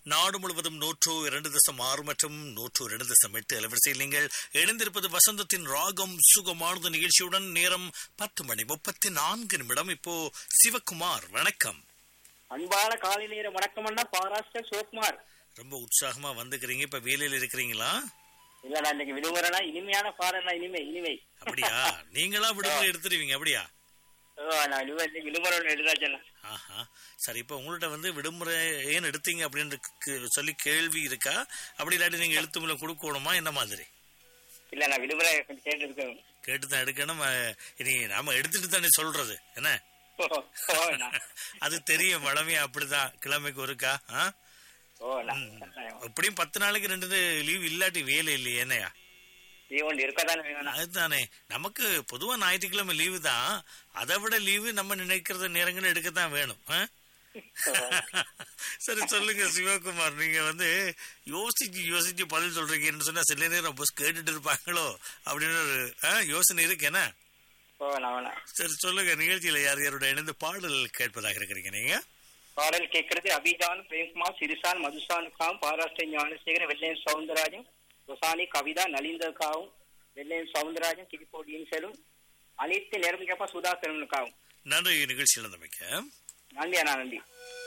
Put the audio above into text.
நாடு முழுவதும் நூற்று இரண்டு தசம் ஆறு மற்றும் நூற்று இரண்டு தசம் எட்டு அலைவரிசையில் நீங்கள் இணைந்திருப்பது வசந்தத்தின் ராகம் சுகமானது நிகழ்ச்சியுடன் நேரம் பத்து மணி முப்பத்தி நான்கு நிமிடம் இப்போ சிவகுமார் வணக்கம் அன்பான காலை நேர வணக்கம் அண்ணா பாராஸ்டர் சிவகுமார் ரொம்ப உற்சாகமா வந்துக்கிறீங்க இப்ப வேலையில இருக்கிறீங்களா இல்லடா இன்னைக்கு விடுமுறைனா இனிமையான பாடம்னா இனிமை இனிமை அப்படியா நீங்களா விடுமுறை எடுத்துருவீங்க அப்படியா ஓ, நான் விடுமுறை இன்னைக்கு விடுமுறை ஒன்று எடுத்தாச்சண்ணா ஆஹா சரி இப்ப உங்கள்ட்ட வந்து விடுமுறை ஏன் எடுத்தீங்க அப்படின்னு கு- சொல்லி கேள்வி இருக்கா அப்படி இல்லாட்டி நீங்க எழுத்து மூலம் கொடுக்கணுமா என்ன மாதிரி இல்ல நான் விடுமுறை கொஞ்சம் கேட்டு இருக்கேன் கேட்டு தான் எடுக்கணும் அஹ், இனி நாம எடுத்துட்டு தானே சொல்றது என்ன ஓ, ஓ, அண்ணா. அது தெரியும் வளமையா அப்படிதான் கிழமைக்கு ஒருக்கா ஆ? ஓ, அண்ணா. கட்டாயம். எப்படியும் பத்து நாளைக்கு ரெண்டு லீவ் இல்லாட்டி வேலை இல்லையே என்னையா நீ ஒன்று இருக்கதானே வேணும் அதுதானே நமக்கு பொதுவா ஞாயிற்றுக்கிழமை லீவு தான் அதை விட லீவு நம்ம நினைக்கிற நேரங்கள் எடுக்கத்தான் வேணும் ஆ? சரி சொல்லுங்க சிவகுமார் நீங்க வந்து யோசிச்சு யோசிச்சு பதில் சொல்றீங்கன்னு சொன்னா சில நேரம் பஸ் கேட்டுட்டு இருப்பாங்களோ அப்படின்னு ஒரு ஆ, யோசனை இருக்கு என்ன ஓ நான் சரி சொல்லுங்க நிகழ்ச்சியில யார் யாரோட இணைந்து பாடல் கேட்பதாக இருக்கிறீங்க நீங்க பாடல் கேட்கறது அபிஜான் பிரேம்குமார் சிறுசான் மதுசானுக்காவும் பாராஷ்டிர ஞானசேகரன் வெள்ளையன் சவுந்தரராஜன் ரொசானி கவிதா நலிந்ததுக்காகவும் வெள்ளையன் சவுந்தரராஜன் திருப்போடியின் செல்லும் அனைத்து நேரம் கேட்பா சுதாகரனுக்காகவும் நன்றி நிகழ்ச்சியில் இருந்தமைக்க நன்றி அண்ணா நன்றி